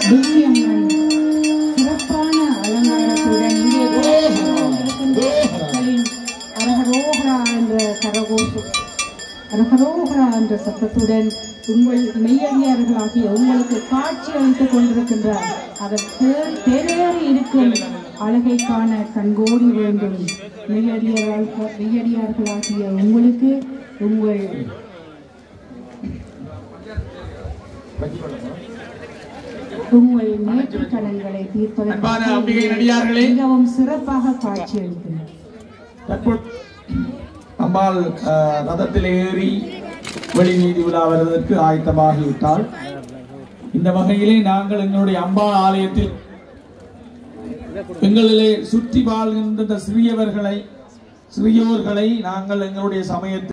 துர்க்கியம்மன் சிறப்பான அலங்காரத்துடன் இங்கே இருக்கின்ற மக்களின் அரகரோகரா என்ற கரகோஷம் அரகரோகரா என்ற சத்தத்துடன் உங்கள் மெய்யடியார்களாகிய உங்களுக்கு காட்சி அளித்துக் கொண்டிருக்கின்றார் அவர் தே- தேரேறி இருக்கும் அழகை காண கண்கோடி வேண்டும் மெய்யடியார்கள் மெய்யடியார்களாகிய உங்களுக்கு உங்கள் உங்கள் நேற்று கடன்களை அன்பான அம்பிகை தீர்ப்பதற்கு நடிகார்களே மிகவும் சிறப்பாக காட்சி அளிக்கின்றனர் தற்போது அம்பாள் அஹ், ரதத்தில் ஏறி வெளி நீதி உலா வருவதற்கு ஆயத்தமாகிவிட்டால் இந்த வகையிலே நாங்கள் எங்களுடைய அம்பாள் ஆலயத்தில் எங்களிலே சுற்றி வாழ்கின்ற இந்த சிறியவர்களை சிறியோர்களை நாங்கள் எங்களுடைய சமயத்தில்